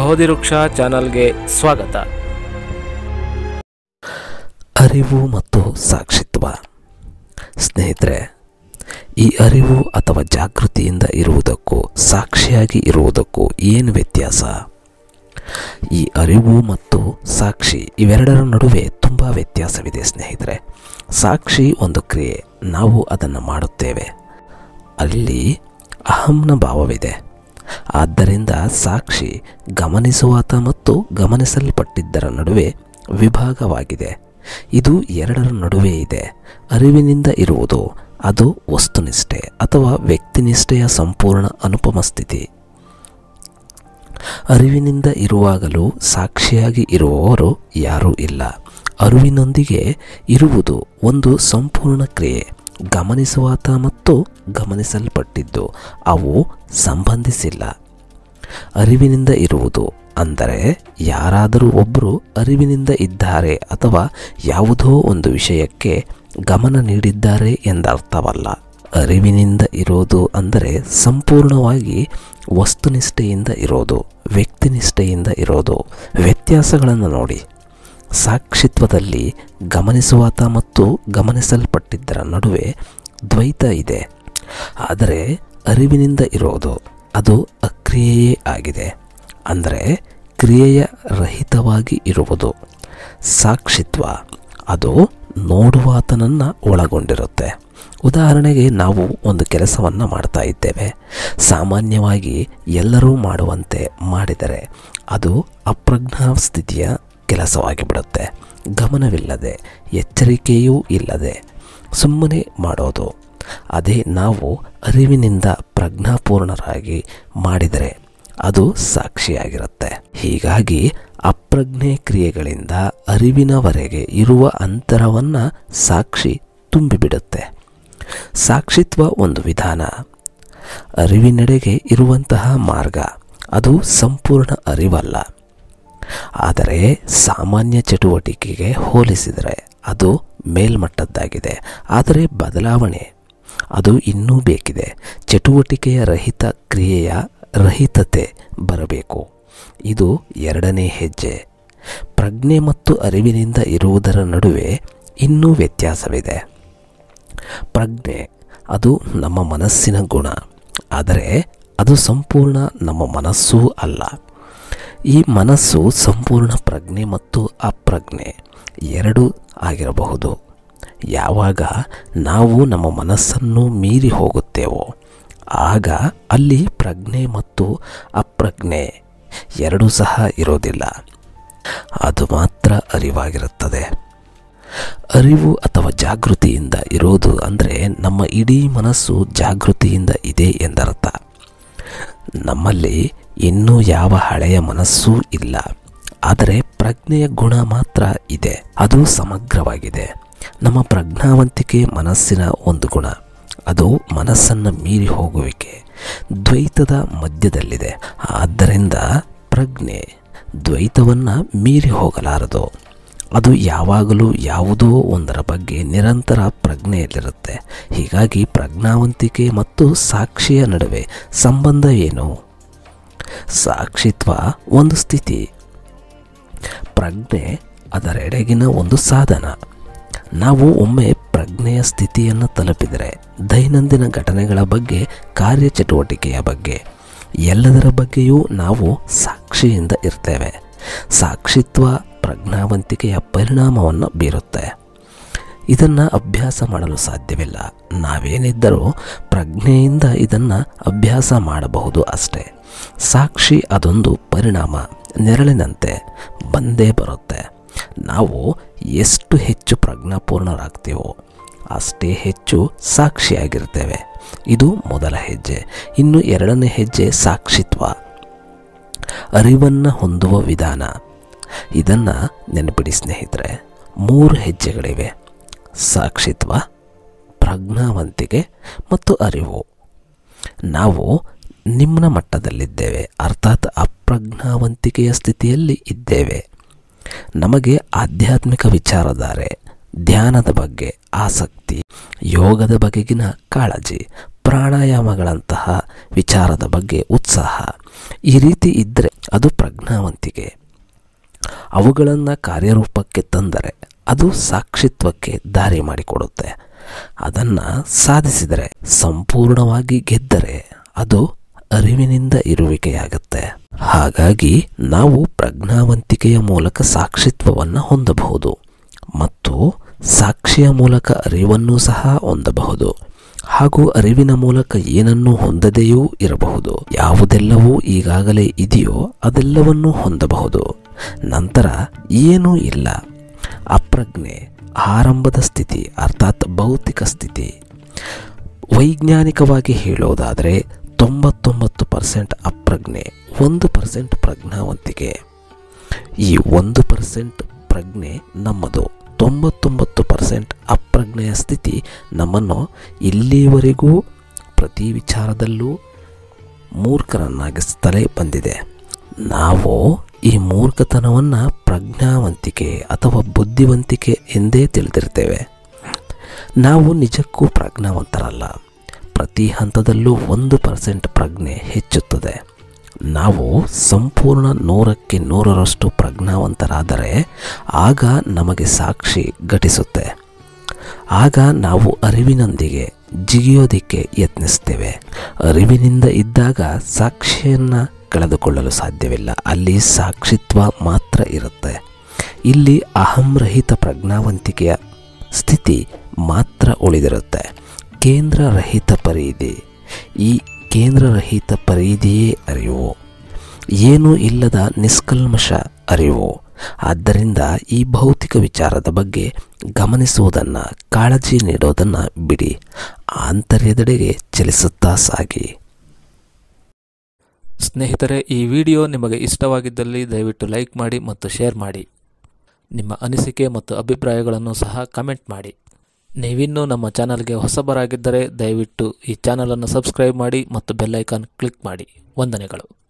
ಬೋಧಿವೃಕ್ಷ ಚಾನಲ್ಗೆ ಸ್ವಾಗತ ಅರಿವು ಮತ್ತು ಸಾಕ್ಷಿತ್ವ ಸ್ನೇಹಿತರೆ ಈ ಅರಿವು ಅಥವಾ ಜಾಗೃತಿಯಿಂದ ಇರುವುದಕ್ಕೂ ಸಾಕ್ಷಿಯಾಗಿ ಇರುವುದಕ್ಕೂ ಏನು ವ್ಯತ್ಯಾಸ ಈ ಅರಿವು ಮತ್ತು ಸಾಕ್ಷಿ ಇವೆರಡರ ನಡುವೆ ತುಂಬ ವ್ಯತ್ಯಾಸವಿದೆ ಸ್ನೇಹಿತರೆ ಸಾಕ್ಷಿ ಒಂದು ಕ್ರಿಯೆ ನಾವು ಅದನ್ನು ಮಾಡುತ್ತೇವೆ ಅಲ್ಲಿ ಅಹಂನ ಭಾವವಿದೆ ಆದ್ದರಿಂದ ಸಾಕ್ಷಿ ಗಮನಿಸುವಾತ ಮತ್ತು ಗಮನಿಸಲ್ಪಟ್ಟಿದ್ದರ ನಡುವೆ ವಿಭಾಗವಾಗಿದೆ ಇದು ಎರಡರ ನಡುವೆ ಇದೆ ಅರಿವಿನಿಂದ ಇರುವುದು ಅದು ವಸ್ತುನಿಷ್ಠೆ ಅಥವಾ ವ್ಯಕ್ತಿನಿಷ್ಠೆಯ ಸಂಪೂರ್ಣ ಅನುಪಮ ಸ್ಥಿತಿ ಅರಿವಿನಿಂದ ಇರುವಾಗಲೂ ಸಾಕ್ಷಿಯಾಗಿ ಇರುವವರು ಯಾರೂ ಇಲ್ಲ ಅರಿವಿನೊಂದಿಗೆ ಇರುವುದು ಒಂದು ಸಂಪೂರ್ಣ ಕ್ರಿಯೆ ಗಮನಿಸುವಾತ ಮತ್ತು ಗಮನಿಸಲ್ಪಟ್ಟಿದ್ದು ಅವು ಸಂಬಂಧಿಸಿಲ್ಲ ಅರಿವಿನಿಂದ ಇರುವುದು ಅಂದರೆ ಯಾರಾದರೂ ಒಬ್ಬರು ಅರಿವಿನಿಂದ ಇದ್ದಾರೆ ಅಥವಾ ಯಾವುದೋ ಒಂದು ವಿಷಯಕ್ಕೆ ಗಮನ ನೀಡಿದ್ದಾರೆ ಎಂದರ್ಥವಲ್ಲ ಅರಿವಿನಿಂದ ಇರೋದು ಅಂದರೆ ಸಂಪೂರ್ಣವಾಗಿ ವಸ್ತುನಿಷ್ಠೆಯಿಂದ ಇರೋದು ವ್ಯಕ್ತಿನಿಷ್ಠೆಯಿಂದ ಇರೋದು ವ್ಯತ್ಯಾಸಗಳನ್ನು ನೋಡಿ ಸಾಕ್ಷಿತ್ವದಲ್ಲಿ ಗಮನಿಸುವಾತ ಮತ್ತು ಗಮನಿಸಲ್ಪಟ್ಟಿದ್ದರ ನಡುವೆ ದ್ವೈತ ಇದೆ ಆದರೆ ಅರಿವಿನಿಂದ ಇರೋದು ಅದು ಅಕ್ರಿಯೆಯೇ ಆಗಿದೆ ಅಂದರೆ ಕ್ರಿಯೆಯ ರಹಿತವಾಗಿ ಇರುವುದು ಸಾಕ್ಷಿತ್ವ ಅದು ನೋಡುವಾತನನ್ನು ಒಳಗೊಂಡಿರುತ್ತೆ ಉದಾಹರಣೆಗೆ ನಾವು ಒಂದು ಕೆಲಸವನ್ನು ಮಾಡ್ತಾ ಇದ್ದೇವೆ ಸಾಮಾನ್ಯವಾಗಿ ಎಲ್ಲರೂ ಮಾಡುವಂತೆ ಮಾಡಿದರೆ ಅದು ಅಪ್ರಜ್ಞಾ ಸ್ಥಿತಿಯ ಕೆಲಸವಾಗಿ ಬಿಡುತ್ತೆ ಗಮನವಿಲ್ಲದೆ ಎಚ್ಚರಿಕೆಯೂ ಇಲ್ಲದೆ ಸುಮ್ಮನೆ ಮಾಡೋದು ಅದೇ ನಾವು ಅರಿವಿನಿಂದ ಪ್ರಜ್ಞಾಪೂರ್ಣರಾಗಿ ಮಾಡಿದರೆ ಅದು ಸಾಕ್ಷಿಯಾಗಿರುತ್ತೆ ಹೀಗಾಗಿ ಅಪ್ರಜ್ಞೆ ಕ್ರಿಯೆಗಳಿಂದ ಅರಿವಿನವರೆಗೆ ಇರುವ ಅಂತರವನ್ನು ಸಾಕ್ಷಿ ತುಂಬಿಬಿಡುತ್ತೆ ಸಾಕ್ಷಿತ್ವ ಒಂದು ವಿಧಾನ ಅರಿವಿನೆಡೆಗೆ ಇರುವಂತಹ ಮಾರ್ಗ ಅದು ಸಂಪೂರ್ಣ ಅರಿವಲ್ಲ ಆದರೆ ಸಾಮಾನ್ಯ ಚಟುವಟಿಕೆಗೆ ಹೋಲಿಸಿದರೆ ಅದು ಮೇಲ್ಮಟ್ಟದ್ದಾಗಿದೆ ಆದರೆ ಬದಲಾವಣೆ ಅದು ಇನ್ನೂ ಬೇಕಿದೆ ಚಟುವಟಿಕೆಯ ರಹಿತ ಕ್ರಿಯೆಯ ರಹಿತತೆ ಬರಬೇಕು ಇದು ಎರಡನೇ ಹೆಜ್ಜೆ ಪ್ರಜ್ಞೆ ಮತ್ತು ಅರಿವಿನಿಂದ ಇರುವುದರ ನಡುವೆ ಇನ್ನೂ ವ್ಯತ್ಯಾಸವಿದೆ ಪ್ರಜ್ಞೆ ಅದು ನಮ್ಮ ಮನಸ್ಸಿನ ಗುಣ ಆದರೆ ಅದು ಸಂಪೂರ್ಣ ನಮ್ಮ ಮನಸ್ಸೂ ಅಲ್ಲ ಈ ಮನಸ್ಸು ಸಂಪೂರ್ಣ ಪ್ರಜ್ಞೆ ಮತ್ತು ಅಪ್ರಜ್ಞೆ ಎರಡೂ ಆಗಿರಬಹುದು ಯಾವಾಗ ನಾವು ನಮ್ಮ ಮನಸ್ಸನ್ನು ಮೀರಿ ಹೋಗುತ್ತೇವೋ ಆಗ ಅಲ್ಲಿ ಪ್ರಜ್ಞೆ ಮತ್ತು ಅಪ್ರಜ್ಞೆ ಎರಡೂ ಸಹ ಇರೋದಿಲ್ಲ ಅದು ಮಾತ್ರ ಅರಿವಾಗಿರುತ್ತದೆ ಅರಿವು ಅಥವಾ ಜಾಗೃತಿಯಿಂದ ಇರೋದು ಅಂದರೆ ನಮ್ಮ ಇಡೀ ಮನಸ್ಸು ಜಾಗೃತಿಯಿಂದ ಇದೆ ಎಂದರ್ಥ ನಮ್ಮಲ್ಲಿ ಇನ್ನೂ ಯಾವ ಹಳೆಯ ಮನಸ್ಸೂ ಇಲ್ಲ ಆದರೆ ಪ್ರಜ್ಞೆಯ ಗುಣ ಮಾತ್ರ ಇದೆ ಅದು ಸಮಗ್ರವಾಗಿದೆ ನಮ್ಮ ಪ್ರಜ್ಞಾವಂತಿಕೆ ಮನಸ್ಸಿನ ಒಂದು ಗುಣ ಅದು ಮನಸ್ಸನ್ನು ಮೀರಿ ಹೋಗುವಿಕೆ ದ್ವೈತದ ಮಧ್ಯದಲ್ಲಿದೆ ಆದ್ದರಿಂದ ಪ್ರಜ್ಞೆ ದ್ವೈತವನ್ನು ಮೀರಿ ಹೋಗಲಾರದು ಅದು ಯಾವಾಗಲೂ ಯಾವುದೋ ಒಂದರ ಬಗ್ಗೆ ನಿರಂತರ ಪ್ರಜ್ಞೆಯಲ್ಲಿರುತ್ತೆ ಹೀಗಾಗಿ ಪ್ರಜ್ಞಾವಂತಿಕೆ ಮತ್ತು ಸಾಕ್ಷಿಯ ನಡುವೆ ಸಂಬಂಧ ಏನು ಸಾಕ್ಷಿತ್ವ ಒಂದು ಸ್ಥಿತಿ ಪ್ರಜ್ಞೆ ಅದರೆಡೆಗಿನ ಒಂದು ಸಾಧನ ನಾವು ಒಮ್ಮೆ ಪ್ರಜ್ಞೆಯ ಸ್ಥಿತಿಯನ್ನು ತಲುಪಿದರೆ ದೈನಂದಿನ ಘಟನೆಗಳ ಬಗ್ಗೆ ಕಾರ್ಯಚಟುವಟಿಕೆಯ ಬಗ್ಗೆ ಎಲ್ಲದರ ಬಗ್ಗೆಯೂ ನಾವು ಸಾಕ್ಷಿಯಿಂದ ಇರ್ತೇವೆ ಸಾಕ್ಷಿತ್ವ ಪ್ರಜ್ಞಾವಂತಿಕೆಯ ಪರಿಣಾಮವನ್ನು ಬೀರುತ್ತೆ ಇದನ್ನು ಅಭ್ಯಾಸ ಮಾಡಲು ಸಾಧ್ಯವಿಲ್ಲ ನಾವೇನಿದ್ದರೂ ಪ್ರಜ್ಞೆಯಿಂದ ಇದನ್ನು ಅಭ್ಯಾಸ ಮಾಡಬಹುದು ಅಷ್ಟೇ ಸಾಕ್ಷಿ ಅದೊಂದು ಪರಿಣಾಮ ನೆರಳಿನಂತೆ ಬಂದೇ ಬರುತ್ತೆ ನಾವು ಎಷ್ಟು ಹೆಚ್ಚು ಪ್ರಜ್ಞಾಪೂರ್ಣರಾಗ್ತೀವೋ ಅಷ್ಟೇ ಹೆಚ್ಚು ಸಾಕ್ಷಿಯಾಗಿರ್ತೇವೆ ಇದು ಮೊದಲ ಹೆಜ್ಜೆ ಇನ್ನು ಎರಡನೇ ಹೆಜ್ಜೆ ಸಾಕ್ಷಿತ್ವ ಅರಿವನ್ನು ಹೊಂದುವ ವಿಧಾನ ಇದನ್ನು ನೆನಪಿಡಿ ಸ್ನೇಹಿತರೆ ಮೂರು ಹೆಜ್ಜೆಗಳಿವೆ ಸಾಕ್ಷಿತ್ವ ಪ್ರಜ್ಞಾವಂತಿಕೆ ಮತ್ತು ಅರಿವು ನಾವು ನಿಮ್ನ ಮಟ್ಟದಲ್ಲಿದ್ದೇವೆ ಅರ್ಥಾತ್ ಅಪ್ರಜ್ಞಾವಂತಿಕೆಯ ಸ್ಥಿತಿಯಲ್ಲಿ ಇದ್ದೇವೆ ನಮಗೆ ಆಧ್ಯಾತ್ಮಿಕ ವಿಚಾರಧಾರೆ ಧ್ಯಾನದ ಬಗ್ಗೆ ಆಸಕ್ತಿ ಯೋಗದ ಬಗೆಗಿನ ಕಾಳಜಿ ಪ್ರಾಣಾಯಾಮಗಳಂತಹ ವಿಚಾರದ ಬಗ್ಗೆ ಉತ್ಸಾಹ ಈ ರೀತಿ ಇದ್ದರೆ ಅದು ಪ್ರಜ್ಞಾವಂತಿಕೆ ಅವುಗಳನ್ನು ಕಾರ್ಯರೂಪಕ್ಕೆ ತಂದರೆ ಅದು ಸಾಕ್ಷಿತ್ವಕ್ಕೆ ದಾರಿ ಮಾಡಿಕೊಡುತ್ತೆ ಅದನ್ನು ಸಾಧಿಸಿದರೆ ಸಂಪೂರ್ಣವಾಗಿ ಗೆದ್ದರೆ ಅದು ಅರಿವಿನಿಂದ ಇರುವಿಕೆಯಾಗುತ್ತೆ ಹಾಗಾಗಿ ನಾವು ಪ್ರಜ್ಞಾವಂತಿಕೆಯ ಮೂಲಕ ಸಾಕ್ಷಿತ್ವವನ್ನು ಹೊಂದಬಹುದು ಮತ್ತು ಸಾಕ್ಷಿಯ ಮೂಲಕ ಅರಿವನ್ನು ಸಹ ಹೊಂದಬಹುದು ಹಾಗೂ ಅರಿವಿನ ಮೂಲಕ ಏನನ್ನೂ ಹೊಂದದೆಯೂ ಇರಬಹುದು ಯಾವುದೆಲ್ಲವೂ ಈಗಾಗಲೇ ಇದೆಯೋ ಅದೆಲ್ಲವನ್ನೂ ಹೊಂದಬಹುದು ನಂತರ ಏನೂ ಇಲ್ಲ ಅಪ್ರಜ್ಞೆ ಆರಂಭದ ಸ್ಥಿತಿ ಅರ್ಥಾತ್ ಭೌತಿಕ ಸ್ಥಿತಿ ವೈಜ್ಞಾನಿಕವಾಗಿ ಹೇಳೋದಾದರೆ ತೊಂಬತ್ತೊಂಬತ್ತು ಪರ್ಸೆಂಟ್ ಅಪ್ರಜ್ಞೆ ಒಂದು ಪರ್ಸೆಂಟ್ ಪ್ರಜ್ಞಾವಂತಿಕೆ ಈ ಒಂದು ಪರ್ಸೆಂಟ್ ಪ್ರಜ್ಞೆ ನಮ್ಮದು ತೊಂಬತ್ತೊಂಬತ್ತು ಪರ್ಸೆಂಟ್ ಅಪ್ರಜ್ಞೆಯ ಸ್ಥಿತಿ ನಮ್ಮನ್ನು ಇಲ್ಲಿವರೆಗೂ ಪ್ರತಿ ವಿಚಾರದಲ್ಲೂ ಮೂರ್ಖರನ್ನಾಗಿಸ್ತಲೇ ಬಂದಿದೆ ನಾವು ಈ ಮೂರ್ಖತನವನ್ನು ಪ್ರಜ್ಞಾವಂತಿಕೆ ಅಥವಾ ಬುದ್ಧಿವಂತಿಕೆ ಎಂದೇ ತಿಳಿದಿರ್ತೇವೆ ನಾವು ನಿಜಕ್ಕೂ ಪ್ರಜ್ಞಾವಂತರಲ್ಲ ಪ್ರತಿ ಹಂತದಲ್ಲೂ ಒಂದು ಪರ್ಸೆಂಟ್ ಪ್ರಜ್ಞೆ ಹೆಚ್ಚುತ್ತದೆ ನಾವು ಸಂಪೂರ್ಣ ನೂರಕ್ಕೆ ನೂರರಷ್ಟು ಪ್ರಜ್ಞಾವಂತರಾದರೆ ಆಗ ನಮಗೆ ಸಾಕ್ಷಿ ಘಟಿಸುತ್ತೆ ಆಗ ನಾವು ಅರಿವಿನೊಂದಿಗೆ ಜಿಗಿಯೋದಿಕ್ಕೆ ಯತ್ನಿಸ್ತೇವೆ ಅರಿವಿನಿಂದ ಇದ್ದಾಗ ಸಾಕ್ಷಿಯನ್ನು ಕಳೆದುಕೊಳ್ಳಲು ಸಾಧ್ಯವಿಲ್ಲ ಅಲ್ಲಿ ಸಾಕ್ಷಿತ್ವ ಮಾತ್ರ ಇರುತ್ತೆ ಇಲ್ಲಿ ಅಹಂರಹಿತ ಪ್ರಜ್ಞಾವಂತಿಕೆಯ ಸ್ಥಿತಿ ಮಾತ್ರ ಉಳಿದಿರುತ್ತೆ ಕೇಂದ್ರರಹಿತ ಪರಿಧಿ ಈ ಕೇಂದ್ರರಹಿತ ಪರಿಧಿಯೇ ಅರಿವು ಏನೂ ಇಲ್ಲದ ನಿಷ್ಕಲ್ಮಶ ಅರಿವು ಆದ್ದರಿಂದ ಈ ಭೌತಿಕ ವಿಚಾರದ ಬಗ್ಗೆ ಗಮನಿಸುವುದನ್ನು ಕಾಳಜಿ ನೀಡೋದನ್ನು ಬಿಡಿ ಆಂತರ್ಯದೆಡೆಗೆ ಚಲಿಸುತ್ತಾ ಸಾಗಿ ಸ್ನೇಹಿತರೆ ಈ ವಿಡಿಯೋ ನಿಮಗೆ ಇಷ್ಟವಾಗಿದ್ದಲ್ಲಿ ದಯವಿಟ್ಟು ಲೈಕ್ ಮಾಡಿ ಮತ್ತು ಶೇರ್ ಮಾಡಿ ನಿಮ್ಮ ಅನಿಸಿಕೆ ಮತ್ತು ಅಭಿಪ್ರಾಯಗಳನ್ನು ಸಹ ಕಮೆಂಟ್ ಮಾಡಿ ನೀವಿನ್ನೂ ನಮ್ಮ ಚಾನಲ್ಗೆ ಹೊಸಬರಾಗಿದ್ದರೆ ದಯವಿಟ್ಟು ಈ ಚಾನಲನ್ನು ಸಬ್ಸ್ಕ್ರೈಬ್ ಮಾಡಿ ಮತ್ತು ಬೆಲ್ ಐಕಾನ್ ಕ್ಲಿಕ್ ಮಾಡಿ ವಂದನೆಗಳು